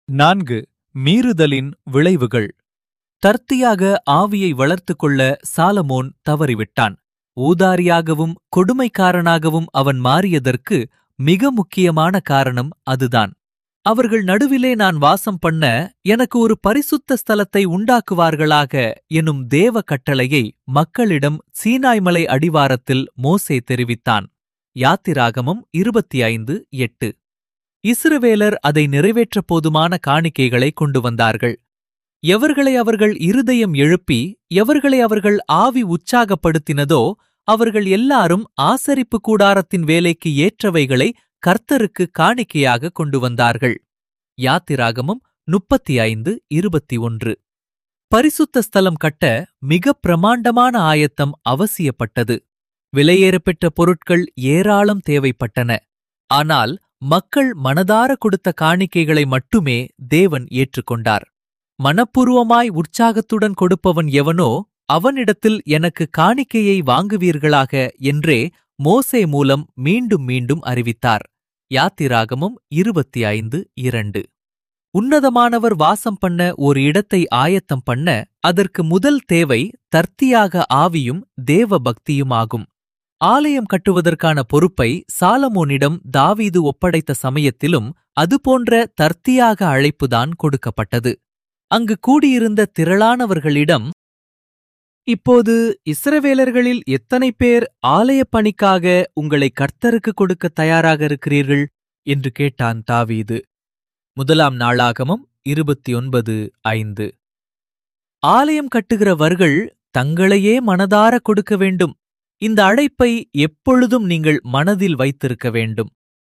நான்கு மீறுதலின் விளைவுகள் தர்த்தியாக ஆவியை வளர்த்துக் கொள்ள சாலமோன் தவறிவிட்டான் ஊதாரியாகவும் கொடுமைக்காரனாகவும் அவன் மாறியதற்கு மிக முக்கியமான காரணம் அதுதான் அவர்கள் நடுவிலே நான் வாசம் பண்ண எனக்கு ஒரு பரிசுத்த ஸ்தலத்தை உண்டாக்குவார்களாக எனும் தேவ கட்டளையை மக்களிடம் சீனாய்மலை அடிவாரத்தில் மோசே தெரிவித்தான் யாத்திராகமம் இருபத்தி ஐந்து எட்டு இஸ்ரவேலர் அதை நிறைவேற்றப் போதுமான காணிக்கைகளை கொண்டு வந்தார்கள் எவர்களை அவர்கள் இருதயம் எழுப்பி எவர்களை அவர்கள் ஆவி உற்சாகப்படுத்தினதோ அவர்கள் எல்லாரும் ஆசரிப்பு கூடாரத்தின் வேலைக்கு ஏற்றவைகளை கர்த்தருக்கு காணிக்கையாக கொண்டு வந்தார்கள் யாத்திராகமம் முப்பத்தி ஐந்து இருபத்தி ஒன்று பரிசுத்த ஸ்தலம் கட்ட மிக பிரமாண்டமான ஆயத்தம் அவசியப்பட்டது விலையேறப்பெற்ற பொருட்கள் ஏராளம் தேவைப்பட்டன ஆனால் மக்கள் மனதார கொடுத்த காணிக்கைகளை மட்டுமே தேவன் ஏற்றுக்கொண்டார் மனப்பூர்வமாய் உற்சாகத்துடன் கொடுப்பவன் எவனோ அவனிடத்தில் எனக்கு காணிக்கையை வாங்குவீர்களாக என்றே மோசே மூலம் மீண்டும் மீண்டும் அறிவித்தார் யாத்திராகமும் இருபத்தி ஐந்து இரண்டு உன்னதமானவர் வாசம் பண்ண ஒரு இடத்தை ஆயத்தம் பண்ண அதற்கு முதல் தேவை தர்த்தியாக ஆவியும் தேவ பக்தியுமாகும் ஆலயம் கட்டுவதற்கான பொறுப்பை சாலமோனிடம் தாவீது ஒப்படைத்த சமயத்திலும் அதுபோன்ற தர்த்தியாக அழைப்புதான் கொடுக்கப்பட்டது அங்கு கூடியிருந்த திரளானவர்களிடம் இப்போது இஸ்ரவேலர்களில் எத்தனை பேர் ஆலயப் பணிக்காக உங்களை கர்த்தருக்கு கொடுக்க தயாராக இருக்கிறீர்கள் என்று கேட்டான் தாவீது முதலாம் நாளாகமம் இருபத்தி ஒன்பது ஐந்து ஆலயம் கட்டுகிறவர்கள் தங்களையே மனதார கொடுக்க வேண்டும் இந்த அழைப்பை எப்பொழுதும் நீங்கள் மனதில் வைத்திருக்க வேண்டும்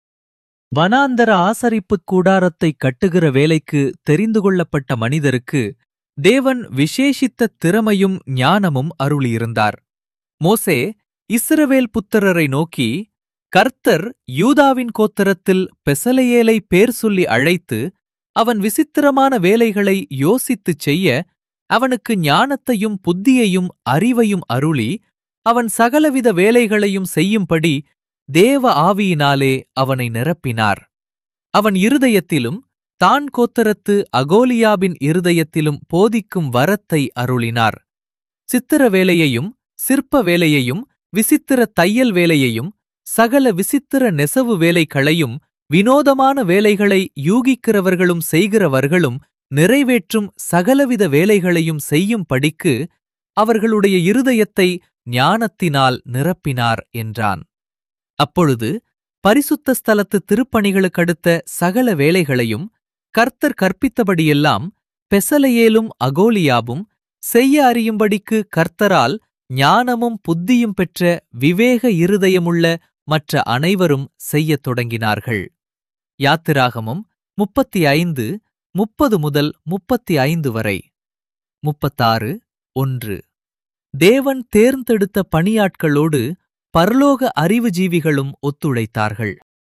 வனாந்தர ஆசரிப்புக் கூடாரத்தை கட்டுகிற வேலைக்கு தெரிந்து கொள்ளப்பட்ட மனிதருக்கு தேவன் விசேஷித்த திறமையும் ஞானமும் அருளியிருந்தார் மோசே இஸ்ரவேல் புத்திரரை நோக்கி கர்த்தர் யூதாவின் கோத்திரத்தில் பெசலையேலை பேர் சொல்லி அழைத்து அவன் விசித்திரமான வேலைகளை யோசித்துச் செய்ய அவனுக்கு ஞானத்தையும் புத்தியையும் அறிவையும் அருளி அவன் சகலவித வேலைகளையும் செய்யும்படி தேவ ஆவியினாலே அவனை நிரப்பினார் அவன் இருதயத்திலும் தான் கோத்தரத்து அகோலியாபின் இருதயத்திலும் போதிக்கும் வரத்தை அருளினார் சித்திர வேலையையும் சிற்ப வேலையையும் விசித்திர தையல் வேலையையும் சகல விசித்திர நெசவு வேலைகளையும் வினோதமான வேலைகளை யூகிக்கிறவர்களும் செய்கிறவர்களும் நிறைவேற்றும் சகலவித வேலைகளையும் செய்யும் படிக்கு அவர்களுடைய இருதயத்தை ஞானத்தினால் நிரப்பினார் என்றான் அப்பொழுது பரிசுத்த ஸ்தலத்து திருப்பணிகளுக்கடுத்த சகல வேலைகளையும் கர்த்தர் கற்பித்தபடியெல்லாம் பெசலையேலும் அகோலியாவும் செய்ய அறியும்படிக்கு கர்த்தரால் ஞானமும் புத்தியும் பெற்ற விவேக இருதயமுள்ள மற்ற அனைவரும் செய்யத் தொடங்கினார்கள் யாத்திராகமும் முப்பத்தி ஐந்து முப்பது முதல் முப்பத்தி ஐந்து வரை முப்பத்தாறு ஒன்று தேவன் தேர்ந்தெடுத்த பணியாட்களோடு பரலோக அறிவுஜீவிகளும் ஒத்துழைத்தார்கள்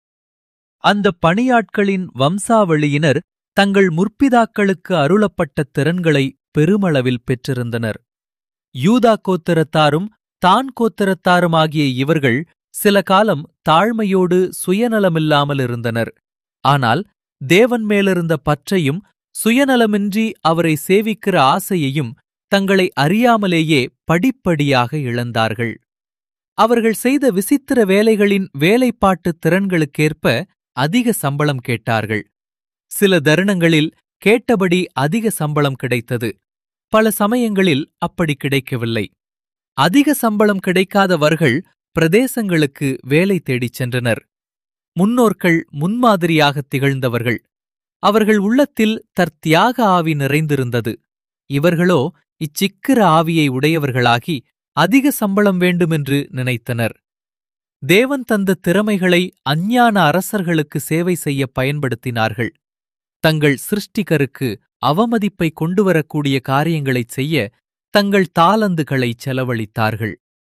அந்த பணியாட்களின் வம்சாவளியினர் தங்கள் முற்பிதாக்களுக்கு அருளப்பட்ட திறன்களை பெருமளவில் பெற்றிருந்தனர் யூதா கோத்திரத்தாரும் தான் கோத்திரத்தாருமாகிய இவர்கள் சில காலம் தாழ்மையோடு சுயநலமில்லாமல் இருந்தனர் ஆனால் தேவன் மேலிருந்த பற்றையும் சுயநலமின்றி அவரை சேவிக்கிற ஆசையையும் தங்களை அறியாமலேயே படிப்படியாக இழந்தார்கள் அவர்கள் செய்த விசித்திர வேலைகளின் வேலைப்பாட்டு திறன்களுக்கேற்ப அதிக சம்பளம் கேட்டார்கள் சில தருணங்களில் கேட்டபடி அதிக சம்பளம் கிடைத்தது பல சமயங்களில் அப்படி கிடைக்கவில்லை அதிக சம்பளம் கிடைக்காதவர்கள் பிரதேசங்களுக்கு வேலை தேடிச் சென்றனர் முன்னோர்கள் முன்மாதிரியாகத் திகழ்ந்தவர்கள் அவர்கள் உள்ளத்தில் தற்தியாக ஆவி நிறைந்திருந்தது இவர்களோ இச்சிக்கிர ஆவியை உடையவர்களாகி அதிக சம்பளம் வேண்டுமென்று நினைத்தனர் தேவன் தந்த திறமைகளை அஞ்ஞான அரசர்களுக்கு சேவை செய்ய பயன்படுத்தினார்கள் தங்கள் சிருஷ்டிகருக்கு அவமதிப்பை கொண்டுவரக்கூடிய காரியங்களைச் செய்ய தங்கள் தாளந்துகளை செலவழித்தார்கள்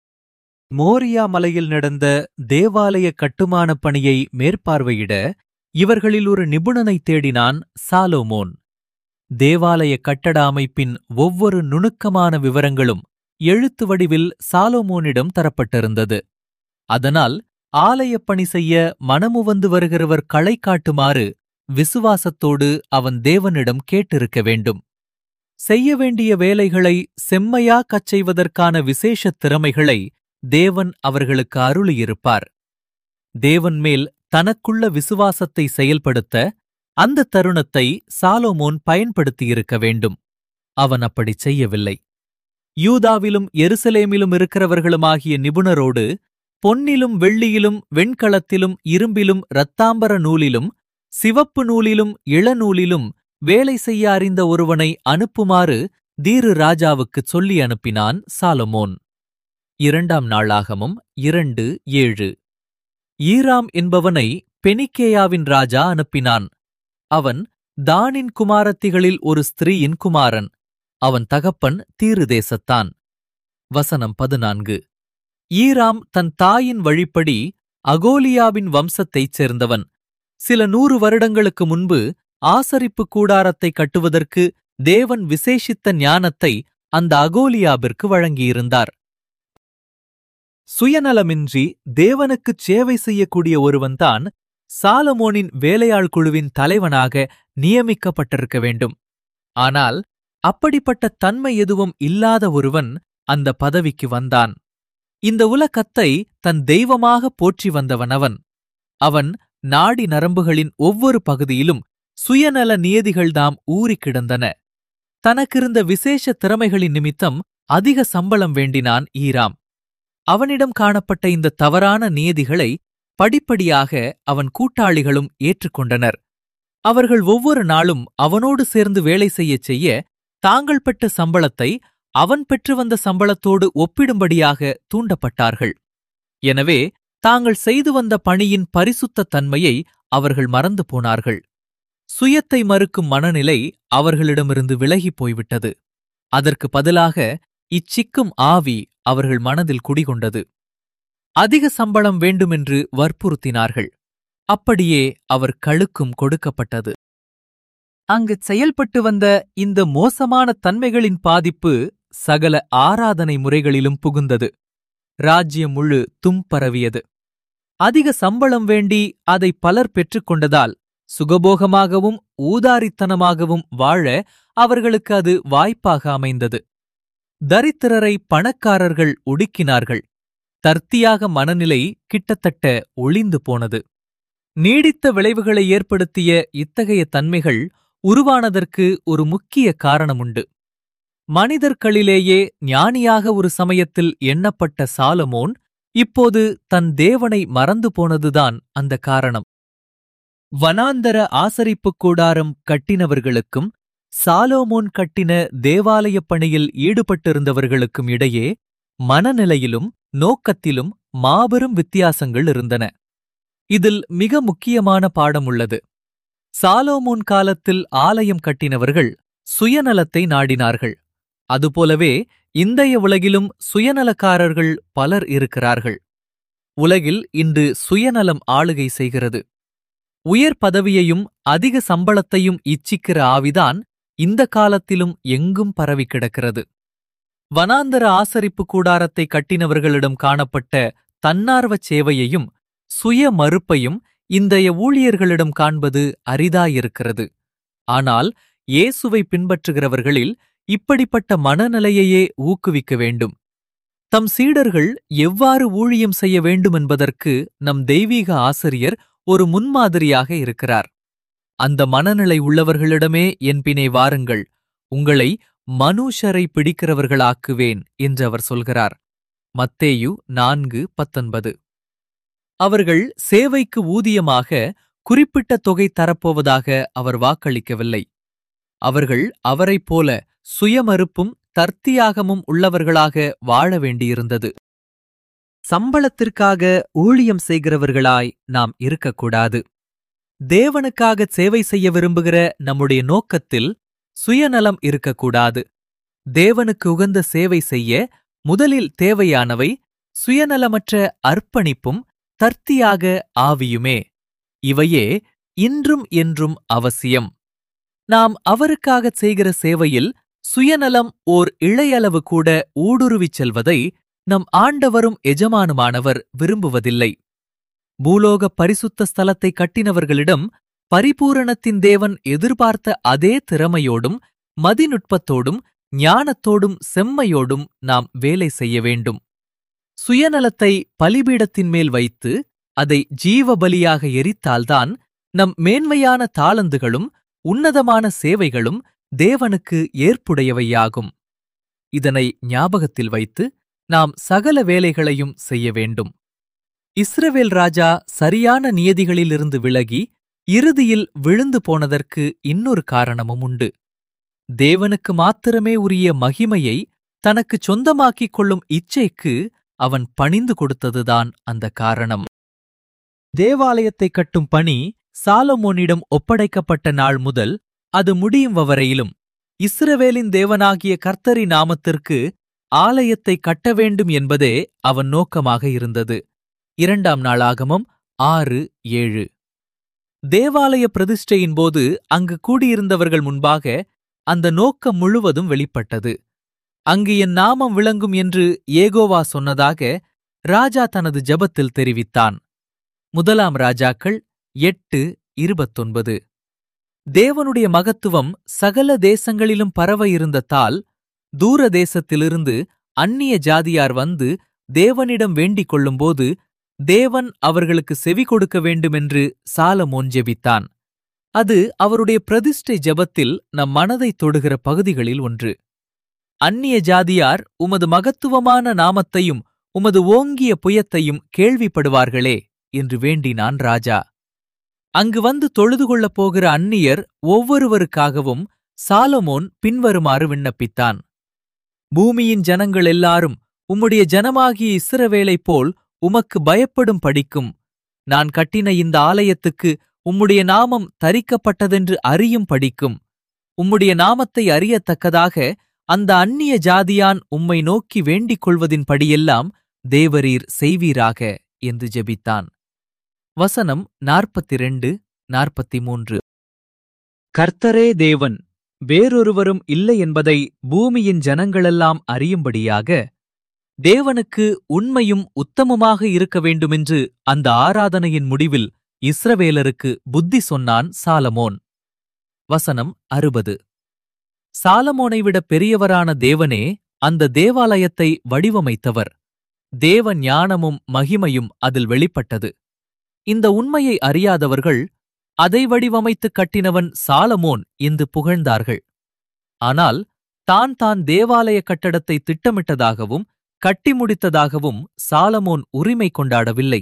மோரியா மலையில் நடந்த தேவாலய கட்டுமானப் பணியை மேற்பார்வையிட இவர்களில் ஒரு நிபுணனை தேடினான் சாலோமோன் தேவாலய கட்டட அமைப்பின் ஒவ்வொரு நுணுக்கமான விவரங்களும் எழுத்து வடிவில் சாலோமோனிடம் தரப்பட்டிருந்தது அதனால் ஆலயப் பணி செய்ய மனமுவந்து வருகிறவர் களை காட்டுமாறு விசுவாசத்தோடு அவன் தேவனிடம் கேட்டிருக்க வேண்டும் செய்ய வேண்டிய வேலைகளை செம்மையாக்கச் செய்வதற்கான விசேஷ திறமைகளை தேவன் அவர்களுக்கு அருளியிருப்பார் தேவன் மேல் தனக்குள்ள விசுவாசத்தை செயல்படுத்த அந்த தருணத்தை சாலோமோன் பயன்படுத்தியிருக்க வேண்டும் அவன் அப்படி செய்யவில்லை யூதாவிலும் எருசலேமிலும் இருக்கிறவர்களுமாகிய நிபுணரோடு பொன்னிலும் வெள்ளியிலும் வெண்கலத்திலும் இரும்பிலும் இரத்தாம்பர நூலிலும் சிவப்பு நூலிலும் இளநூலிலும் வேலை செய்ய அறிந்த ஒருவனை அனுப்புமாறு தீரு ராஜாவுக்குச் சொல்லி அனுப்பினான் சாலமோன் இரண்டாம் நாளாகமும் இரண்டு ஏழு ஈராம் என்பவனை பெனிக்கேயாவின் ராஜா அனுப்பினான் அவன் தானின் குமாரத்திகளில் ஒரு ஸ்திரீயின் குமாரன் அவன் தகப்பன் தீரு தேசத்தான் வசனம் பதினான்கு ஈராம் தன் தாயின் வழிப்படி அகோலியாவின் வம்சத்தைச் சேர்ந்தவன் சில நூறு வருடங்களுக்கு முன்பு ஆசரிப்பு கூடாரத்தை கட்டுவதற்கு தேவன் விசேஷித்த ஞானத்தை அந்த அகோலியாபிற்கு வழங்கியிருந்தார் சுயநலமின்றி தேவனுக்குச் சேவை செய்யக்கூடிய ஒருவன்தான் சாலமோனின் வேலையாள் குழுவின் தலைவனாக நியமிக்கப்பட்டிருக்க வேண்டும் ஆனால் அப்படிப்பட்ட தன்மை எதுவும் இல்லாத ஒருவன் அந்த பதவிக்கு வந்தான் இந்த உலகத்தை தன் தெய்வமாக போற்றி வந்தவன் அவன் அவன் நாடி நரம்புகளின் ஒவ்வொரு பகுதியிலும் சுயநல நியதிகள்தாம் ஊறிக் கிடந்தன தனக்கிருந்த விசேஷ திறமைகளின் நிமித்தம் அதிக சம்பளம் வேண்டினான் ஈராம் அவனிடம் காணப்பட்ட இந்த தவறான நியதிகளை படிப்படியாக அவன் கூட்டாளிகளும் ஏற்றுக்கொண்டனர் அவர்கள் ஒவ்வொரு நாளும் அவனோடு சேர்ந்து வேலை செய்யச் செய்ய தாங்கள் பெற்ற சம்பளத்தை அவன் பெற்று வந்த சம்பளத்தோடு ஒப்பிடும்படியாக தூண்டப்பட்டார்கள் எனவே தாங்கள் செய்து வந்த பணியின் பரிசுத்த தன்மையை அவர்கள் மறந்து போனார்கள் சுயத்தை மறுக்கும் மனநிலை அவர்களிடமிருந்து விலகிப் போய்விட்டது அதற்கு பதிலாக இச்சிக்கும் ஆவி அவர்கள் மனதில் குடிகொண்டது அதிக சம்பளம் வேண்டுமென்று வற்புறுத்தினார்கள் அப்படியே அவர் கழுக்கும் கொடுக்கப்பட்டது அங்கு செயல்பட்டு வந்த இந்த மோசமான தன்மைகளின் பாதிப்பு சகல ஆராதனை முறைகளிலும் புகுந்தது ராஜ்யம் முழு தும்பரவியது அதிக சம்பளம் வேண்டி அதை பலர் பெற்றுக்கொண்டதால் சுகபோகமாகவும் ஊதாரித்தனமாகவும் வாழ அவர்களுக்கு அது வாய்ப்பாக அமைந்தது தரித்திரரை பணக்காரர்கள் ஒடுக்கினார்கள் தர்த்தியாக மனநிலை கிட்டத்தட்ட ஒளிந்து போனது நீடித்த விளைவுகளை ஏற்படுத்திய இத்தகைய தன்மைகள் உருவானதற்கு ஒரு முக்கிய காரணமுண்டு மனிதர்களிலேயே ஞானியாக ஒரு சமயத்தில் எண்ணப்பட்ட சாலமோன் இப்போது தன் தேவனை மறந்து போனதுதான் அந்த காரணம் வனாந்தர ஆசரிப்புக் கூடாரம் கட்டினவர்களுக்கும் சாலோமோன் கட்டின தேவாலயப் பணியில் ஈடுபட்டிருந்தவர்களுக்கும் இடையே மனநிலையிலும் நோக்கத்திலும் மாபெரும் வித்தியாசங்கள் இருந்தன இதில் மிக முக்கியமான பாடம் உள்ளது சாலோமோன் காலத்தில் ஆலயம் கட்டினவர்கள் சுயநலத்தை நாடினார்கள் அதுபோலவே இன்றைய உலகிலும் சுயநலக்காரர்கள் பலர் இருக்கிறார்கள் உலகில் இன்று சுயநலம் ஆளுகை செய்கிறது உயர் பதவியையும் அதிக சம்பளத்தையும் இச்சிக்கிற ஆவிதான் இந்த காலத்திலும் எங்கும் பரவி கிடக்கிறது வனாந்தர ஆசரிப்பு கூடாரத்தை கட்டினவர்களிடம் காணப்பட்ட தன்னார்வச் சேவையையும் சுய மறுப்பையும் இன்றைய ஊழியர்களிடம் காண்பது அரிதாயிருக்கிறது ஆனால் இயேசுவை பின்பற்றுகிறவர்களில் இப்படிப்பட்ட மனநிலையையே ஊக்குவிக்க வேண்டும் தம் சீடர்கள் எவ்வாறு ஊழியம் செய்ய வேண்டும் என்பதற்கு நம் தெய்வீக ஆசிரியர் ஒரு முன்மாதிரியாக இருக்கிறார் அந்த மனநிலை உள்ளவர்களிடமே என் பினே வாருங்கள் உங்களை மனுஷரை பிடிக்கிறவர்களாக்குவேன் என்று அவர் சொல்கிறார் மத்தேயு நான்கு பத்தொன்பது அவர்கள் சேவைக்கு ஊதியமாக குறிப்பிட்ட தொகை தரப்போவதாக அவர் வாக்களிக்கவில்லை அவர்கள் அவரைப் போல சுயமறுப்பும் தர்த்தியாகமும் உள்ளவர்களாக வாழ வேண்டியிருந்தது சம்பளத்திற்காக ஊழியம் செய்கிறவர்களாய் நாம் இருக்கக்கூடாது தேவனுக்காக சேவை செய்ய விரும்புகிற நம்முடைய நோக்கத்தில் சுயநலம் இருக்கக்கூடாது தேவனுக்கு உகந்த சேவை செய்ய முதலில் தேவையானவை சுயநலமற்ற அர்ப்பணிப்பும் தர்த்தியாக ஆவியுமே இவையே இன்றும் என்றும் அவசியம் நாம் அவருக்காகச் செய்கிற சேவையில் சுயநலம் ஓர் இழையளவு கூட ஊடுருவிச் செல்வதை நம் ஆண்டவரும் எஜமானுமானவர் விரும்புவதில்லை பூலோக பரிசுத்த ஸ்தலத்தை கட்டினவர்களிடம் பரிபூரணத்தின் தேவன் எதிர்பார்த்த அதே திறமையோடும் மதிநுட்பத்தோடும் ஞானத்தோடும் செம்மையோடும் நாம் வேலை செய்ய வேண்டும் சுயநலத்தை பலிபீடத்தின் மேல் வைத்து அதை ஜீவ பலியாக எரித்தால்தான் நம் மேன்மையான தாளந்துகளும் உன்னதமான சேவைகளும் தேவனுக்கு ஏற்புடையவையாகும் இதனை ஞாபகத்தில் வைத்து நாம் சகல வேலைகளையும் செய்ய வேண்டும் இஸ்ரவேல் ராஜா சரியான நியதிகளிலிருந்து விலகி இறுதியில் விழுந்து போனதற்கு இன்னொரு காரணமும் உண்டு தேவனுக்கு மாத்திரமே உரிய மகிமையை தனக்குச் சொந்தமாக்கிக் கொள்ளும் இச்சைக்கு அவன் பணிந்து கொடுத்ததுதான் அந்த காரணம் தேவாலயத்தை கட்டும் பணி சாலமோனிடம் ஒப்படைக்கப்பட்ட நாள் முதல் அது முடியும் வரையிலும் இஸ்ரவேலின் தேவனாகிய கர்த்தரி நாமத்திற்கு ஆலயத்தை கட்ட வேண்டும் என்பதே அவன் நோக்கமாக இருந்தது இரண்டாம் நாளாகமம் ஆறு ஏழு தேவாலய பிரதிஷ்டையின் போது அங்கு கூடியிருந்தவர்கள் முன்பாக அந்த நோக்கம் முழுவதும் வெளிப்பட்டது அங்கு என் நாமம் விளங்கும் என்று ஏகோவா சொன்னதாக ராஜா தனது ஜெபத்தில் தெரிவித்தான் முதலாம் ராஜாக்கள் எட்டு இருபத்தொன்பது தேவனுடைய மகத்துவம் சகல தேசங்களிலும் பரவ இருந்ததால் தூர தேசத்திலிருந்து அந்நிய ஜாதியார் வந்து தேவனிடம் வேண்டிக் கொள்ளும்போது தேவன் அவர்களுக்கு செவி கொடுக்க வேண்டுமென்று சாலமோன் ஜெபித்தான் அது அவருடைய பிரதிஷ்டை ஜெபத்தில் நம் மனதை தொடுகிற பகுதிகளில் ஒன்று அந்நிய ஜாதியார் உமது மகத்துவமான நாமத்தையும் உமது ஓங்கிய புயத்தையும் கேள்விப்படுவார்களே என்று வேண்டினான் ராஜா அங்கு வந்து தொழுது கொள்ளப் போகிற அந்நியர் ஒவ்வொருவருக்காகவும் சாலமோன் பின்வருமாறு விண்ணப்பித்தான் பூமியின் ஜனங்கள் எல்லாரும் உம்முடைய ஜனமாகிய இஸ்ரவேலைப் போல் உமக்கு பயப்படும் படிக்கும் நான் கட்டின இந்த ஆலயத்துக்கு உம்முடைய நாமம் தரிக்கப்பட்டதென்று அறியும் படிக்கும் உம்முடைய நாமத்தை அறியத்தக்கதாக அந்த அந்நிய ஜாதியான் உம்மை நோக்கி வேண்டிக் கொள்வதின்படியெல்லாம் தேவரீர் செய்வீராக என்று ஜெபித்தான் வசனம் நாற்பத்தி ரெண்டு நாற்பத்தி மூன்று கர்த்தரே தேவன் வேறொருவரும் இல்லை என்பதை பூமியின் ஜனங்களெல்லாம் அறியும்படியாக தேவனுக்கு உண்மையும் உத்தமமாக இருக்க வேண்டுமென்று அந்த ஆராதனையின் முடிவில் இஸ்ரவேலருக்கு புத்தி சொன்னான் சாலமோன் வசனம் அறுபது சாலமோனை விட பெரியவரான தேவனே அந்த தேவாலயத்தை வடிவமைத்தவர் தேவ ஞானமும் மகிமையும் அதில் வெளிப்பட்டது இந்த உண்மையை அறியாதவர்கள் அதை வடிவமைத்து கட்டினவன் சாலமோன் என்று புகழ்ந்தார்கள் ஆனால் தான் தான் தேவாலய கட்டடத்தை திட்டமிட்டதாகவும் கட்டி முடித்ததாகவும் சாலமோன் உரிமை கொண்டாடவில்லை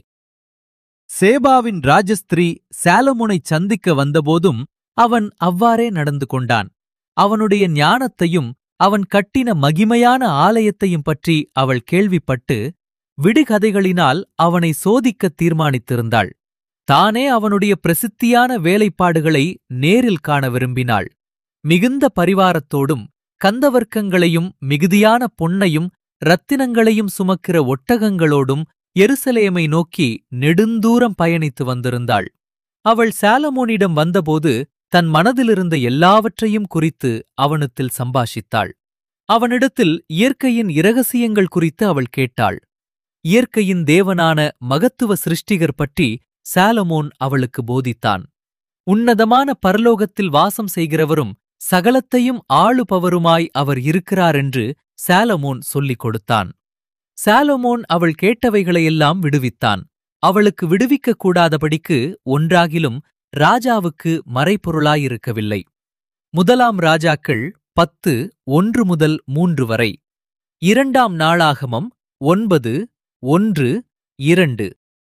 சேபாவின் ராஜஸ்திரீ சாலமோனை சந்திக்க வந்தபோதும் அவன் அவ்வாறே நடந்து கொண்டான் அவனுடைய ஞானத்தையும் அவன் கட்டின மகிமையான ஆலயத்தையும் பற்றி அவள் கேள்விப்பட்டு விடுகதைகளினால் அவனை சோதிக்கத் தீர்மானித்திருந்தாள் தானே அவனுடைய பிரசித்தியான வேலைப்பாடுகளை நேரில் காண விரும்பினாள் மிகுந்த பரிவாரத்தோடும் கந்தவர்க்கங்களையும் மிகுதியான பொன்னையும் ரத்தினங்களையும் சுமக்கிற ஒட்டகங்களோடும் எருசலேமை நோக்கி நெடுந்தூரம் பயணித்து வந்திருந்தாள் அவள் சாலமோனிடம் வந்தபோது தன் மனதிலிருந்த எல்லாவற்றையும் குறித்து அவனுத்தில் சம்பாஷித்தாள் அவனிடத்தில் இயற்கையின் இரகசியங்கள் குறித்து அவள் கேட்டாள் இயற்கையின் தேவனான மகத்துவ சிருஷ்டிகர் பற்றி சாலமோன் அவளுக்கு போதித்தான் உன்னதமான பரலோகத்தில் வாசம் செய்கிறவரும் சகலத்தையும் ஆளுபவருமாய் அவர் இருக்கிறாரென்று சாலமோன் சொல்லிக் கொடுத்தான் சாலமோன் அவள் கேட்டவைகளையெல்லாம் விடுவித்தான் அவளுக்கு விடுவிக்கக் கூடாதபடிக்கு ஒன்றாகிலும் ராஜாவுக்கு மறைப்பொருளாயிருக்கவில்லை முதலாம் ராஜாக்கள் பத்து ஒன்று முதல் மூன்று வரை இரண்டாம் நாளாகமம் ஒன்பது ஒன்று இரண்டு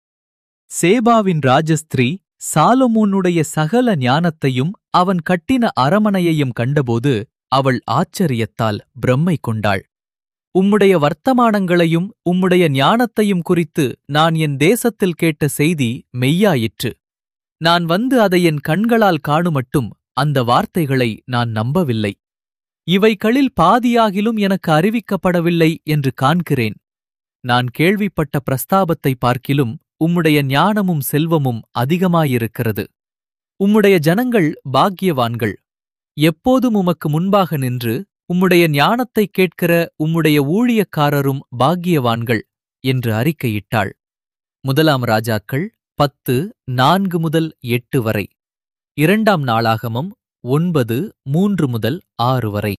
சேபாவின் ராஜஸ்திரீ சாலமோனுடைய சகல ஞானத்தையும் அவன் கட்டின அரமனையையும் கண்டபோது அவள் ஆச்சரியத்தால் பிரம்மை கொண்டாள் உம்முடைய வர்த்தமானங்களையும் உம்முடைய ஞானத்தையும் குறித்து நான் என் தேசத்தில் கேட்ட செய்தி மெய்யாயிற்று நான் வந்து அதை என் கண்களால் காணுமட்டும் அந்த வார்த்தைகளை நான் நம்பவில்லை இவைகளில் பாதியாகிலும் எனக்கு அறிவிக்கப்படவில்லை என்று காண்கிறேன் நான் கேள்விப்பட்ட பிரஸ்தாபத்தை பார்க்கிலும் உம்முடைய ஞானமும் செல்வமும் அதிகமாயிருக்கிறது உம்முடைய ஜனங்கள் பாக்கியவான்கள் எப்போதும் உமக்கு முன்பாக நின்று உம்முடைய ஞானத்தைக் கேட்கிற உம்முடைய ஊழியக்காரரும் பாக்கியவான்கள் என்று அறிக்கையிட்டாள் முதலாம் ராஜாக்கள் பத்து நான்கு முதல் எட்டு வரை இரண்டாம் நாளாகமம் ஒன்பது மூன்று முதல் ஆறு வரை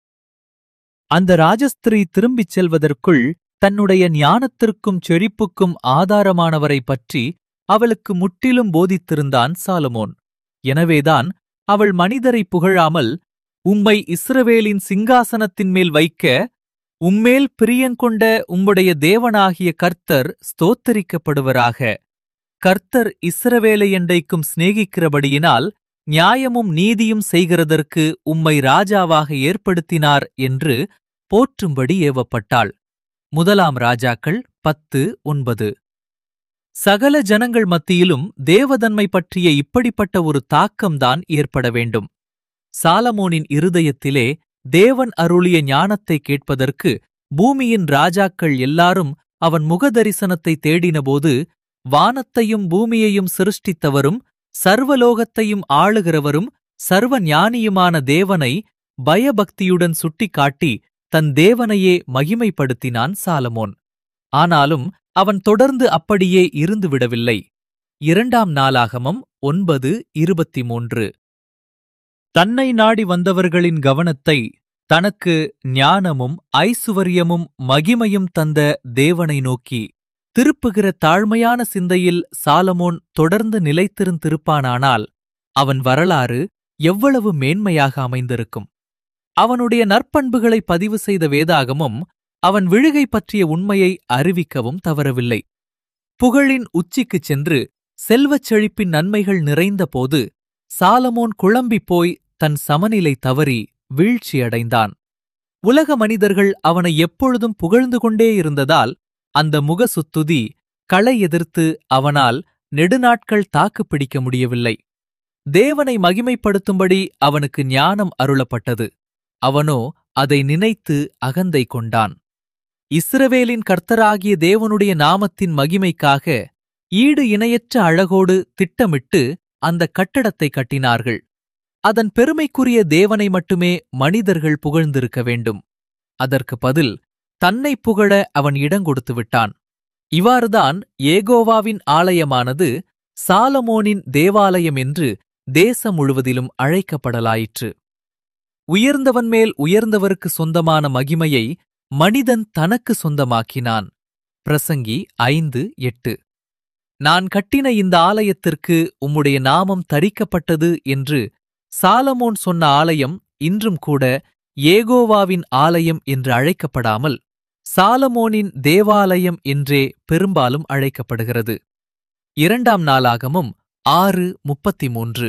அந்த ராஜஸ்திரீ திரும்பிச் செல்வதற்குள் தன்னுடைய ஞானத்திற்கும் செழிப்புக்கும் ஆதாரமானவரை பற்றி அவளுக்கு முற்றிலும் போதித்திருந்தான் சாலமோன் எனவேதான் அவள் மனிதரை புகழாமல் உம்மை இஸ்ரவேலின் சிங்காசனத்தின் மேல் வைக்க உம்மேல் பிரியங்கொண்ட உம்முடைய தேவனாகிய கர்த்தர் ஸ்தோத்தரிக்கப்படுவராக கர்த்தர் இஸ்ரவேலை என்றைக்கும் சிநேகிக்கிறபடியினால் நியாயமும் நீதியும் செய்கிறதற்கு உம்மை ராஜாவாக ஏற்படுத்தினார் என்று போற்றும்படி ஏவப்பட்டாள் முதலாம் ராஜாக்கள் பத்து ஒன்பது சகல ஜனங்கள் மத்தியிலும் தேவதன்மை பற்றிய இப்படிப்பட்ட ஒரு தாக்கம்தான் ஏற்பட வேண்டும் சாலமோனின் இருதயத்திலே தேவன் அருளிய ஞானத்தை கேட்பதற்கு பூமியின் ராஜாக்கள் எல்லாரும் அவன் முகதரிசனத்தை தேடினபோது வானத்தையும் பூமியையும் சிருஷ்டித்தவரும் சர்வலோகத்தையும் ஆளுகிறவரும் சர்வ ஞானியுமான தேவனை பயபக்தியுடன் சுட்டிக்காட்டி தன் தேவனையே மகிமைப்படுத்தினான் சாலமோன் ஆனாலும் அவன் தொடர்ந்து அப்படியே இருந்துவிடவில்லை இரண்டாம் நாளாகமம் ஒன்பது இருபத்தி மூன்று தன்னை நாடி வந்தவர்களின் கவனத்தை தனக்கு ஞானமும் ஐசுவரியமும் மகிமையும் தந்த தேவனை நோக்கி திருப்புகிற தாழ்மையான சிந்தையில் சாலமோன் தொடர்ந்து நிலைத்திருந்திருப்பானானால் அவன் வரலாறு எவ்வளவு மேன்மையாக அமைந்திருக்கும் அவனுடைய நற்பண்புகளை பதிவு செய்த வேதாகமும் அவன் விழுகை பற்றிய உண்மையை அறிவிக்கவும் தவறவில்லை புகழின் உச்சிக்குச் சென்று செல்வச் செழிப்பின் நன்மைகள் நிறைந்தபோது சாலமோன் குழம்பிப் போய் தன் சமநிலை தவறி வீழ்ச்சியடைந்தான் உலக மனிதர்கள் அவனை எப்பொழுதும் புகழ்ந்து கொண்டே இருந்ததால் அந்த முகசுத்துதி களை எதிர்த்து அவனால் நெடுநாட்கள் தாக்குப்பிடிக்க முடியவில்லை தேவனை மகிமைப்படுத்தும்படி அவனுக்கு ஞானம் அருளப்பட்டது அவனோ அதை நினைத்து அகந்தை கொண்டான் இஸ்ரவேலின் கர்த்தராகிய தேவனுடைய நாமத்தின் மகிமைக்காக ஈடு இணையற்ற அழகோடு திட்டமிட்டு அந்த கட்டடத்தை கட்டினார்கள் அதன் பெருமைக்குரிய தேவனை மட்டுமே மனிதர்கள் புகழ்ந்திருக்க வேண்டும் அதற்கு பதில் தன்னை புகழ அவன் இடங்கொடுத்து விட்டான் இவ்வாறுதான் ஏகோவாவின் ஆலயமானது சாலமோனின் தேவாலயம் என்று தேசம் முழுவதிலும் அழைக்கப்படலாயிற்று உயர்ந்தவன் மேல் உயர்ந்தவருக்கு சொந்தமான மகிமையை மனிதன் தனக்கு சொந்தமாக்கினான் பிரசங்கி ஐந்து எட்டு நான் கட்டின இந்த ஆலயத்திற்கு உம்முடைய நாமம் தரிக்கப்பட்டது என்று சாலமோன் சொன்ன ஆலயம் இன்றும் கூட ஏகோவாவின் ஆலயம் என்று அழைக்கப்படாமல் சாலமோனின் தேவாலயம் என்றே பெரும்பாலும் அழைக்கப்படுகிறது இரண்டாம் நாளாகமும் ஆறு முப்பத்தி மூன்று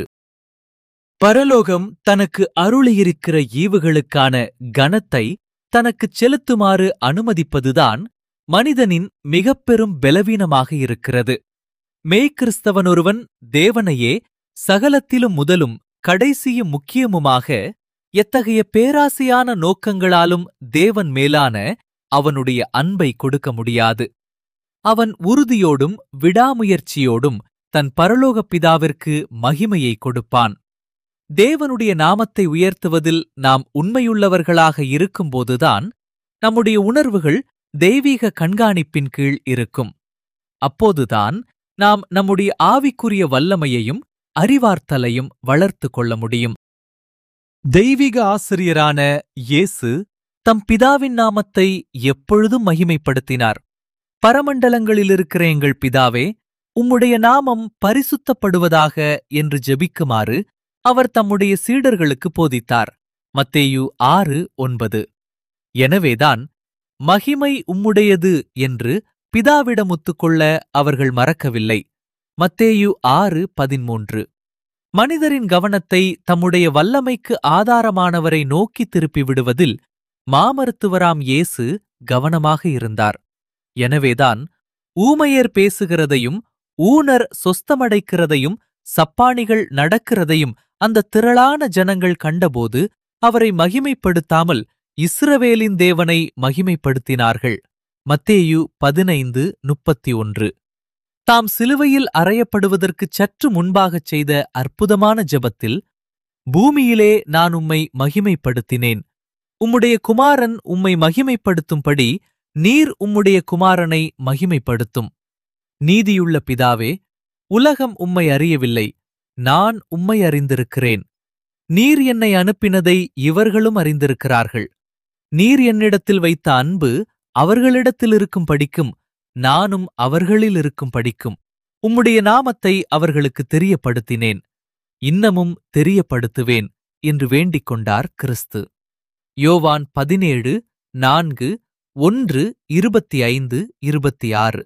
பரலோகம் தனக்கு அருளியிருக்கிற ஈவுகளுக்கான கனத்தை தனக்குச் செலுத்துமாறு அனுமதிப்பதுதான் மனிதனின் மிகப்பெரும் பலவீனமாக இருக்கிறது மேய்கிறிஸ்தவனொருவன் தேவனையே சகலத்திலும் முதலும் கடைசியும் முக்கியமுமாக எத்தகைய பேராசையான நோக்கங்களாலும் தேவன் மேலான அவனுடைய அன்பை கொடுக்க முடியாது அவன் உறுதியோடும் விடாமுயற்சியோடும் தன் பரலோகப் பிதாவிற்கு மகிமையை கொடுப்பான் தேவனுடைய நாமத்தை உயர்த்துவதில் நாம் உண்மையுள்ளவர்களாக இருக்கும்போதுதான் நம்முடைய உணர்வுகள் தெய்வீக கண்காணிப்பின் கீழ் இருக்கும் அப்போதுதான் நாம் நம்முடைய ஆவிக்குரிய வல்லமையையும் அறிவார்த்தலையும் வளர்த்து கொள்ள முடியும் தெய்வீக ஆசிரியரான இயேசு தம் பிதாவின் நாமத்தை எப்பொழுதும் மகிமைப்படுத்தினார் பரமண்டலங்களில் இருக்கிற எங்கள் பிதாவே உம்முடைய நாமம் பரிசுத்தப்படுவதாக என்று ஜெபிக்குமாறு அவர் தம்முடைய சீடர்களுக்கு போதித்தார் மத்தேயு ஆறு ஒன்பது எனவேதான் மகிமை உம்முடையது என்று பிதாவிடம் ஒத்துக்கொள்ள அவர்கள் மறக்கவில்லை மத்தேயு ஆறு பதிமூன்று மனிதரின் கவனத்தை தம்முடைய வல்லமைக்கு ஆதாரமானவரை நோக்கி திருப்பி விடுவதில் மாமருத்துவராம் இயேசு கவனமாக இருந்தார் எனவேதான் ஊமையர் பேசுகிறதையும் ஊனர் சொஸ்தமடைக்கிறதையும் சப்பானிகள் நடக்கிறதையும் அந்த திரளான ஜனங்கள் கண்டபோது அவரை மகிமைப்படுத்தாமல் இஸ்ரவேலின் தேவனை மகிமைப்படுத்தினார்கள் மத்தேயு பதினைந்து முப்பத்தி ஒன்று தாம் சிலுவையில் அறையப்படுவதற்குச் சற்று முன்பாகச் செய்த அற்புதமான ஜெபத்தில் பூமியிலே நான் உம்மை மகிமைப்படுத்தினேன் உம்முடைய குமாரன் உம்மை மகிமைப்படுத்தும்படி நீர் உம்முடைய குமாரனை மகிமைப்படுத்தும் நீதியுள்ள பிதாவே உலகம் உம்மை அறியவில்லை நான் உம்மை அறிந்திருக்கிறேன் நீர் என்னை அனுப்பினதை இவர்களும் அறிந்திருக்கிறார்கள் நீர் என்னிடத்தில் வைத்த அன்பு அவர்களிடத்தில் இருக்கும் படிக்கும் நானும் அவர்களில் இருக்கும் படிக்கும் உம்முடைய நாமத்தை அவர்களுக்கு தெரியப்படுத்தினேன் இன்னமும் தெரியப்படுத்துவேன் என்று வேண்டிக் கொண்டார் கிறிஸ்து யோவான் பதினேழு நான்கு ஒன்று இருபத்தி ஐந்து இருபத்தி ஆறு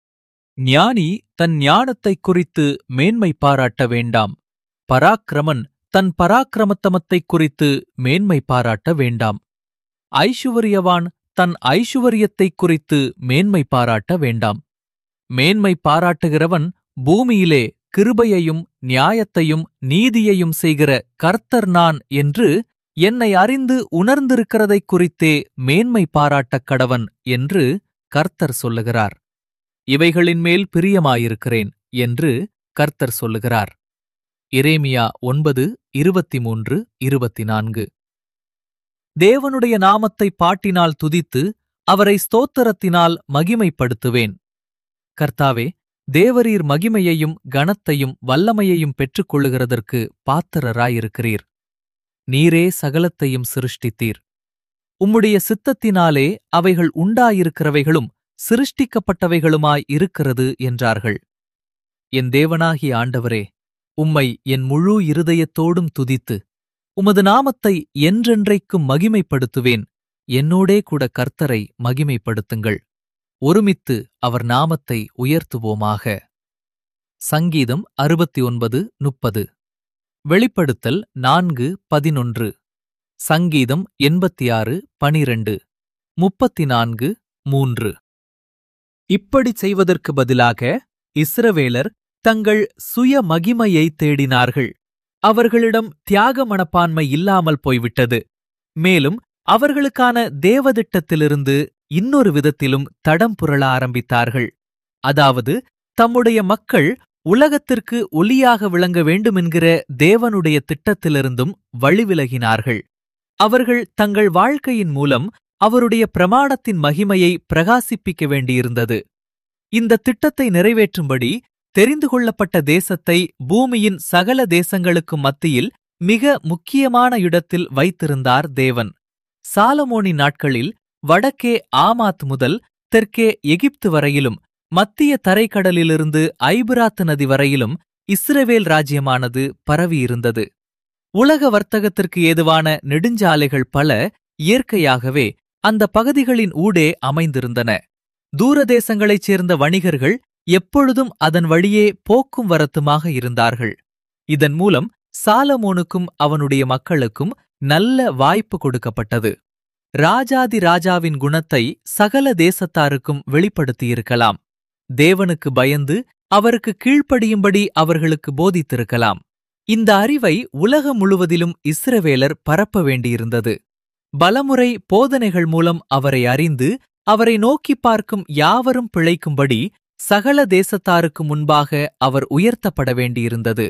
ஞானி தன் ஞானத்தைக் குறித்து மேன்மை பாராட்ட வேண்டாம் பராக்கிரமன் தன் பராக்கிரமத்தமத்தைக் குறித்து மேன்மை பாராட்ட வேண்டாம் ஐசுவரியவான் தன் ஐசுவரியத்தைக் குறித்து மேன்மை பாராட்ட வேண்டாம் மேன்மை பாராட்டுகிறவன் பூமியிலே கிருபையையும் நியாயத்தையும் நீதியையும் செய்கிற கர்த்தர் நான் என்று என்னை அறிந்து உணர்ந்திருக்கிறதைக் குறித்தே மேன்மை பாராட்டக் கடவன் என்று கர்த்தர் சொல்லுகிறார் இவைகளின் மேல் பிரியமாயிருக்கிறேன் என்று கர்த்தர் சொல்லுகிறார் இரேமியா ஒன்பது இருபத்தி மூன்று இருபத்தி நான்கு தேவனுடைய நாமத்தை பாட்டினால் துதித்து அவரை ஸ்தோத்திரத்தினால் மகிமைப்படுத்துவேன் கர்த்தாவே தேவரீர் மகிமையையும் கனத்தையும் வல்லமையையும் பெற்றுக்கொள்ளுகிறதற்கு பாத்திரராயிருக்கிறீர் நீரே சகலத்தையும் சிருஷ்டித்தீர் உம்முடைய சித்தத்தினாலே அவைகள் உண்டாயிருக்கிறவைகளும் சிருஷ்டிக்கப்பட்டவைகளுமாய் இருக்கிறது என்றார்கள் என் தேவனாகிய ஆண்டவரே உம்மை என் முழு இருதயத்தோடும் துதித்து உமது நாமத்தை என்றென்றைக்கும் மகிமைப்படுத்துவேன் என்னோடே கூட கர்த்தரை மகிமைப்படுத்துங்கள் ஒருமித்து அவர் நாமத்தை உயர்த்துவோமாக சங்கீதம் அறுபத்தி ஒன்பது முப்பது வெளிப்படுத்தல் நான்கு பதினொன்று சங்கீதம் எண்பத்தி ஆறு பனிரண்டு முப்பத்தி நான்கு மூன்று இப்படி செய்வதற்கு பதிலாக இஸ்ரவேலர் தங்கள் சுய மகிமையை தேடினார்கள் அவர்களிடம் தியாக மனப்பான்மை இல்லாமல் போய்விட்டது மேலும் அவர்களுக்கான தேவதிட்டத்திலிருந்து இன்னொரு விதத்திலும் தடம் புரள ஆரம்பித்தார்கள் அதாவது தம்முடைய மக்கள் உலகத்திற்கு ஒளியாக விளங்க வேண்டுமென்கிற தேவனுடைய திட்டத்திலிருந்தும் வழிவிலகினார்கள் அவர்கள் தங்கள் வாழ்க்கையின் மூலம் அவருடைய பிரமாணத்தின் மகிமையை பிரகாசிப்பிக்க வேண்டியிருந்தது இந்த திட்டத்தை நிறைவேற்றும்படி தெரிந்து கொள்ளப்பட்ட தேசத்தை பூமியின் சகல தேசங்களுக்கு மத்தியில் மிக முக்கியமான இடத்தில் வைத்திருந்தார் தேவன் சாலமோனின் நாட்களில் வடக்கே ஆமாத் முதல் தெற்கே எகிப்து வரையிலும் மத்திய தரைக்கடலிலிருந்து ஐபிராத்து நதி வரையிலும் இஸ்ரவேல் ராஜ்யமானது பரவியிருந்தது உலக வர்த்தகத்திற்கு ஏதுவான நெடுஞ்சாலைகள் பல இயற்கையாகவே அந்த பகுதிகளின் ஊடே அமைந்திருந்தன தூரதேசங்களைச் சேர்ந்த வணிகர்கள் எப்பொழுதும் அதன் வழியே போக்கும் வரத்துமாக இருந்தார்கள் இதன் மூலம் சாலமோனுக்கும் அவனுடைய மக்களுக்கும் நல்ல வாய்ப்பு கொடுக்கப்பட்டது ராஜாதி ராஜாவின் குணத்தை சகல தேசத்தாருக்கும் வெளிப்படுத்தியிருக்கலாம் தேவனுக்கு பயந்து அவருக்கு கீழ்ப்படியும்படி அவர்களுக்கு போதித்திருக்கலாம் இந்த அறிவை உலகம் முழுவதிலும் இஸ்ரவேலர் பரப்ப வேண்டியிருந்தது பலமுறை போதனைகள் மூலம் அவரை அறிந்து அவரை நோக்கிப் பார்க்கும் யாவரும் பிழைக்கும்படி சகல தேசத்தாருக்கு முன்பாக அவர் உயர்த்தப்பட வேண்டியிருந்தது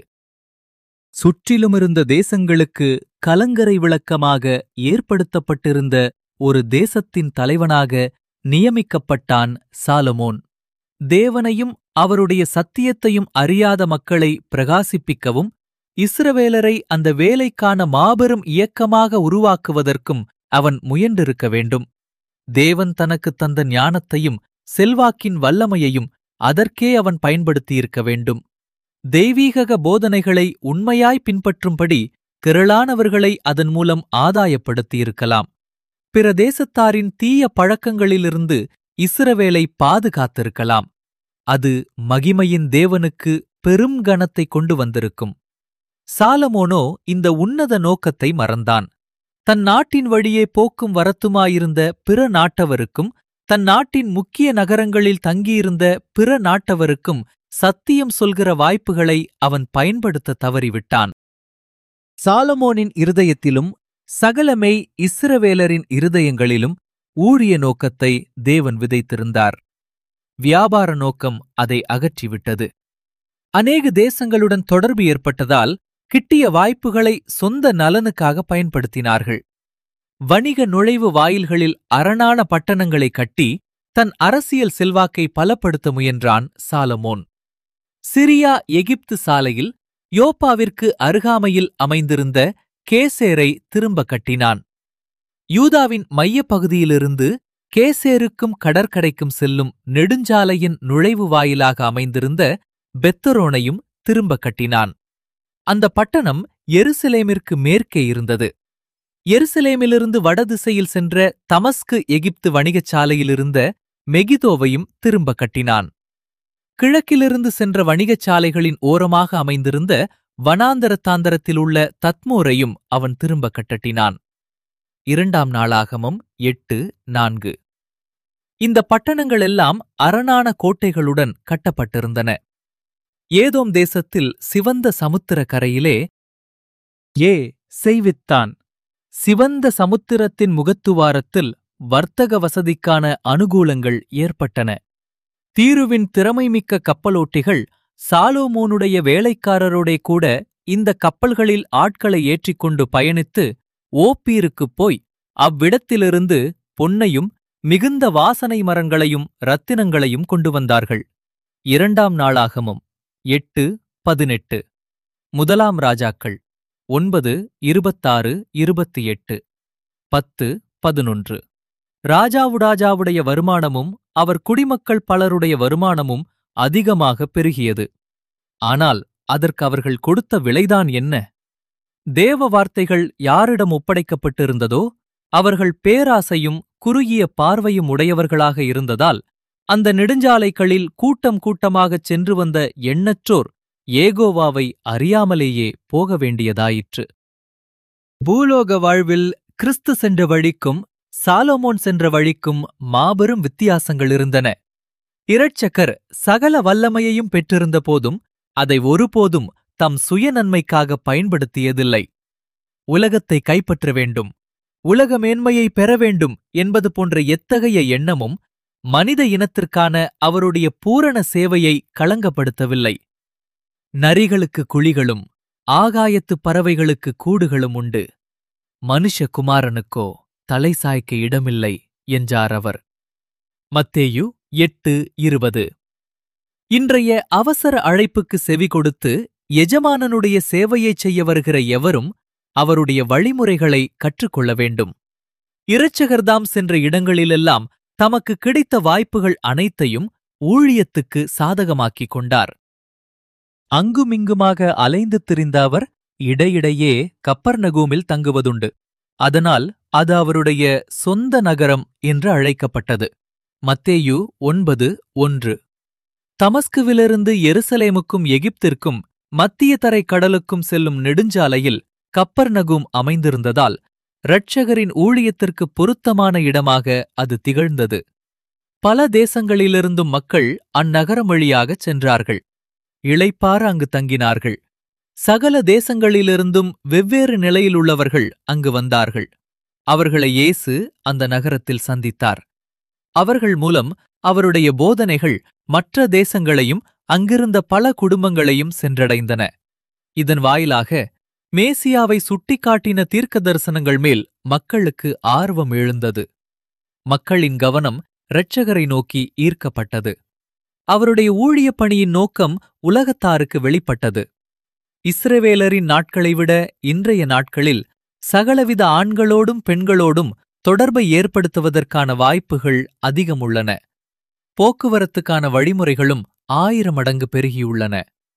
சுற்றிலுமிருந்த தேசங்களுக்கு கலங்கரை விளக்கமாக ஏற்படுத்தப்பட்டிருந்த ஒரு தேசத்தின் தலைவனாக நியமிக்கப்பட்டான் சாலமோன் தேவனையும் அவருடைய சத்தியத்தையும் அறியாத மக்களை பிரகாசிப்பிக்கவும் இஸ்ரவேலரை அந்த வேலைக்கான மாபெரும் இயக்கமாக உருவாக்குவதற்கும் அவன் முயன்றிருக்க வேண்டும் தேவன் தனக்குத் தந்த ஞானத்தையும் செல்வாக்கின் வல்லமையையும் அதற்கே அவன் பயன்படுத்தியிருக்க வேண்டும் தெய்வீக போதனைகளை உண்மையாய் பின்பற்றும்படி திரளானவர்களை அதன் மூலம் ஆதாயப்படுத்தியிருக்கலாம் பிற தேசத்தாரின் தீய பழக்கங்களிலிருந்து இஸ்ரவேலை பாதுகாத்திருக்கலாம் அது மகிமையின் தேவனுக்கு பெரும் கனத்தை கொண்டு வந்திருக்கும் சாலமோனோ இந்த உன்னத நோக்கத்தை மறந்தான் தன் நாட்டின் வழியே போக்கும் வரத்துமாயிருந்த பிற நாட்டவருக்கும் தன் நாட்டின் முக்கிய நகரங்களில் தங்கியிருந்த பிற நாட்டவருக்கும் சத்தியம் சொல்கிற வாய்ப்புகளை அவன் பயன்படுத்த தவறிவிட்டான் சாலமோனின் இருதயத்திலும் சகலமே இஸ்ரவேலரின் இருதயங்களிலும் ஊழிய நோக்கத்தை தேவன் விதைத்திருந்தார் வியாபார நோக்கம் அதை அகற்றிவிட்டது அநேக தேசங்களுடன் தொடர்பு ஏற்பட்டதால் கிட்டிய வாய்ப்புகளை சொந்த நலனுக்காக பயன்படுத்தினார்கள் வணிக நுழைவு வாயில்களில் அரணான பட்டணங்களை கட்டி தன் அரசியல் செல்வாக்கை பலப்படுத்த முயன்றான் சாலமோன் சிரியா எகிப்து சாலையில் யோப்பாவிற்கு அருகாமையில் அமைந்திருந்த கேசேரை திரும்ப கட்டினான் யூதாவின் மையப் பகுதியிலிருந்து கேசேருக்கும் கடற்கரைக்கும் செல்லும் நெடுஞ்சாலையின் நுழைவு வாயிலாக அமைந்திருந்த பெத்தரோனையும் திரும்ப கட்டினான் அந்த பட்டணம் எருசலேமிற்கு மேற்கே இருந்தது எருசலேமிலிருந்து வடதிசையில் சென்ற தமஸ்கு எகிப்து வணிகச் சாலையிலிருந்த மெகிதோவையும் திரும்ப கட்டினான் கிழக்கிலிருந்து சென்ற வணிகச் சாலைகளின் ஓரமாக அமைந்திருந்த வனாந்தரத்தாந்தரத்தில் உள்ள தத்மோரையும் அவன் திரும்ப கட்டட்டினான் இரண்டாம் நாளாகமம் எட்டு நான்கு இந்த பட்டணங்கள் எல்லாம் அரணான கோட்டைகளுடன் கட்டப்பட்டிருந்தன ஏதோம் தேசத்தில் சிவந்த சமுத்திர கரையிலே ஏ செய்வித்தான் சிவந்த சமுத்திரத்தின் முகத்துவாரத்தில் வர்த்தக வசதிக்கான அனுகூலங்கள் ஏற்பட்டன தீருவின் திறமைமிக்க கப்பலோட்டிகள் சாலோமோனுடைய வேலைக்காரரோடே கூட இந்த கப்பல்களில் ஆட்களை ஏற்றிக்கொண்டு பயணித்து ஓப்பீருக்குப் போய் அவ்விடத்திலிருந்து பொன்னையும் மிகுந்த வாசனை மரங்களையும் ரத்தினங்களையும் கொண்டு வந்தார்கள் இரண்டாம் நாளாகமும் எட்டு பதினெட்டு முதலாம் ராஜாக்கள் ஒன்பது இருபத்தாறு இருபத்தி எட்டு பத்து பதினொன்று ராஜாவுடாஜாவுடைய வருமானமும் அவர் குடிமக்கள் பலருடைய வருமானமும் அதிகமாக பெருகியது ஆனால் அதற்கு அவர்கள் கொடுத்த விலைதான் என்ன தேவ வார்த்தைகள் யாரிடம் ஒப்படைக்கப்பட்டிருந்ததோ அவர்கள் பேராசையும் குறுகிய பார்வையும் உடையவர்களாக இருந்ததால் அந்த நெடுஞ்சாலைகளில் கூட்டம் கூட்டமாகச் சென்று வந்த எண்ணற்றோர் ஏகோவாவை அறியாமலேயே போக வேண்டியதாயிற்று பூலோக வாழ்வில் கிறிஸ்து சென்ற வழிக்கும் சாலோமோன் சென்ற வழிக்கும் மாபெரும் வித்தியாசங்கள் இருந்தன இரட்சகர் சகல வல்லமையையும் பெற்றிருந்த போதும் அதை ஒருபோதும் தம் சுயநன்மைக்காக பயன்படுத்தியதில்லை உலகத்தை கைப்பற்ற வேண்டும் உலக மேன்மையை பெற வேண்டும் என்பது போன்ற எத்தகைய எண்ணமும் மனித இனத்திற்கான அவருடைய பூரண சேவையை களங்கப்படுத்தவில்லை நரிகளுக்கு குழிகளும் ஆகாயத்து பறவைகளுக்கு கூடுகளும் உண்டு மனுஷகுமாரனுக்கோ தலை சாய்க்க இடமில்லை என்றார் அவர் மத்தேயு எட்டு இருபது இன்றைய அவசர அழைப்புக்கு செவி கொடுத்து எஜமானனுடைய சேவையைச் செய்ய வருகிற எவரும் அவருடைய வழிமுறைகளை கற்றுக்கொள்ள வேண்டும் இரட்சகர்தாம் சென்ற இடங்களிலெல்லாம் தமக்கு கிடைத்த வாய்ப்புகள் அனைத்தையும் ஊழியத்துக்கு சாதகமாக்கிக் கொண்டார் அங்குமிங்குமாக அலைந்து திரிந்த அவர் இடையிடையே கப்பர்நகூமில் தங்குவதுண்டு அதனால் அது அவருடைய சொந்த நகரம் என்று அழைக்கப்பட்டது மத்தேயு ஒன்பது ஒன்று தமஸ்குவிலிருந்து எருசலேமுக்கும் எகிப்திற்கும் மத்திய தரை கடலுக்கும் செல்லும் நெடுஞ்சாலையில் கப்பர்நகூம் அமைந்திருந்ததால் இரட்சகரின் ஊழியத்திற்கு பொருத்தமான இடமாக அது திகழ்ந்தது பல தேசங்களிலிருந்தும் மக்கள் அந்நகரம் வழியாகச் சென்றார்கள் இளைப்பார அங்கு தங்கினார்கள் சகல தேசங்களிலிருந்தும் வெவ்வேறு நிலையிலுள்ளவர்கள் அங்கு வந்தார்கள் அவர்களை இயேசு அந்த நகரத்தில் சந்தித்தார் அவர்கள் மூலம் அவருடைய போதனைகள் மற்ற தேசங்களையும் அங்கிருந்த பல குடும்பங்களையும் சென்றடைந்தன இதன் வாயிலாக மேசியாவை சுட்டிக்காட்டின தீர்க்க தரிசனங்கள் மேல் மக்களுக்கு ஆர்வம் எழுந்தது மக்களின் கவனம் இரட்சகரை நோக்கி ஈர்க்கப்பட்டது அவருடைய ஊழியப் பணியின் நோக்கம் உலகத்தாருக்கு வெளிப்பட்டது இஸ்ரவேலரின் நாட்களை விட இன்றைய நாட்களில் சகலவித ஆண்களோடும் பெண்களோடும் தொடர்பை ஏற்படுத்துவதற்கான வாய்ப்புகள் அதிகம் உள்ளன போக்குவரத்துக்கான வழிமுறைகளும் ஆயிரம் மடங்கு பெருகியுள்ளன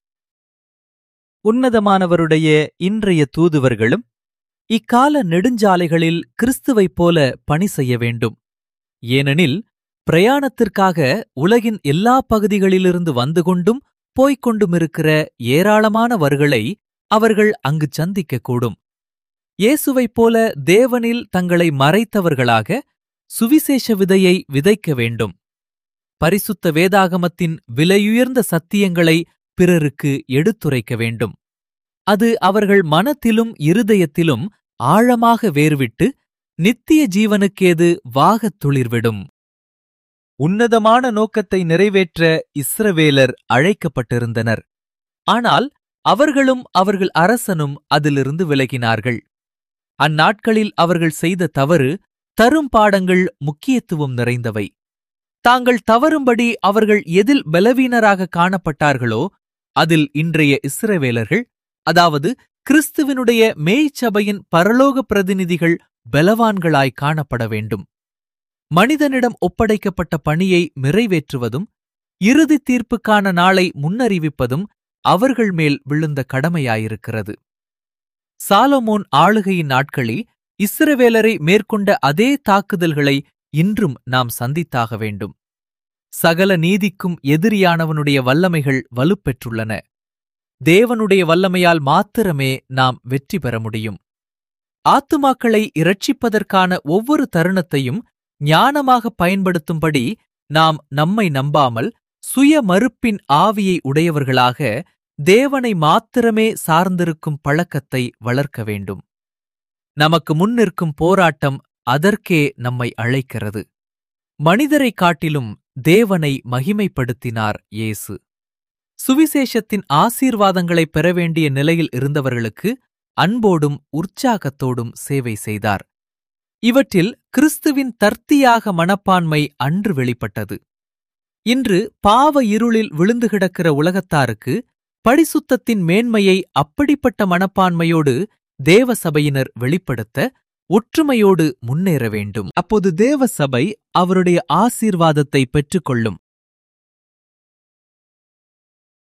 உன்னதமானவருடைய இன்றைய தூதுவர்களும் இக்கால நெடுஞ்சாலைகளில் கிறிஸ்துவைப் போல பணி செய்ய வேண்டும் ஏனெனில் பிரயாணத்திற்காக உலகின் எல்லா பகுதிகளிலிருந்து வந்து கொண்டும் போய்க் கொண்டுமிருக்கிற ஏராளமானவர்களை அவர்கள் அங்கு சந்திக்கக்கூடும் இயேசுவைப் போல தேவனில் தங்களை மறைத்தவர்களாக சுவிசேஷ விதையை விதைக்க வேண்டும் பரிசுத்த வேதாகமத்தின் விலையுயர்ந்த சத்தியங்களை பிறருக்கு எடுத்துரைக்க வேண்டும் அது அவர்கள் மனத்திலும் இருதயத்திலும் ஆழமாக வேர்விட்டு நித்திய ஜீவனுக்கேது வாகத் துளிர்விடும் உன்னதமான நோக்கத்தை நிறைவேற்ற இஸ்ரவேலர் அழைக்கப்பட்டிருந்தனர் ஆனால் அவர்களும் அவர்கள் அரசனும் அதிலிருந்து விலகினார்கள் அந்நாட்களில் அவர்கள் செய்த தவறு தரும் பாடங்கள் முக்கியத்துவம் நிறைந்தவை தாங்கள் தவறும்படி அவர்கள் எதில் பலவீனராக காணப்பட்டார்களோ அதில் இன்றைய இஸ்ரவேலர்கள் அதாவது கிறிஸ்துவினுடைய மேய்ச்சபையின் பரலோக பிரதிநிதிகள் பலவான்களாய் காணப்பட வேண்டும் மனிதனிடம் ஒப்படைக்கப்பட்ட பணியை நிறைவேற்றுவதும் இறுதி தீர்ப்புக்கான நாளை முன்னறிவிப்பதும் அவர்கள் மேல் விழுந்த கடமையாயிருக்கிறது சாலமோன் ஆளுகையின் நாட்களில் இஸ்ரவேலரை மேற்கொண்ட அதே தாக்குதல்களை இன்றும் நாம் சந்தித்தாக வேண்டும் சகல நீதிக்கும் எதிரியானவனுடைய வல்லமைகள் வலுப்பெற்றுள்ளன தேவனுடைய வல்லமையால் மாத்திரமே நாம் வெற்றி பெற முடியும் ஆத்துமாக்களை இரட்சிப்பதற்கான ஒவ்வொரு தருணத்தையும் ஞானமாக பயன்படுத்தும்படி நாம் நம்மை நம்பாமல் சுய மறுப்பின் ஆவியை உடையவர்களாக தேவனை மாத்திரமே சார்ந்திருக்கும் பழக்கத்தை வளர்க்க வேண்டும் நமக்கு முன்னிற்கும் போராட்டம் அதற்கே நம்மை அழைக்கிறது மனிதரைக் காட்டிலும் தேவனை மகிமைப்படுத்தினார் இயேசு சுவிசேஷத்தின் ஆசீர்வாதங்களைப் பெற வேண்டிய நிலையில் இருந்தவர்களுக்கு அன்போடும் உற்சாகத்தோடும் சேவை செய்தார் இவற்றில் கிறிஸ்துவின் தர்த்தியாக மனப்பான்மை அன்று வெளிப்பட்டது இன்று பாவ இருளில் விழுந்து கிடக்கிற உலகத்தாருக்கு பரிசுத்தத்தின் மேன்மையை அப்படிப்பட்ட மனப்பான்மையோடு தேவ சபையினர் வெளிப்படுத்த ஒற்றுமையோடு முன்னேற வேண்டும் அப்போது தேவ சபை அவருடைய ஆசீர்வாதத்தை பெற்றுக்கொள்ளும்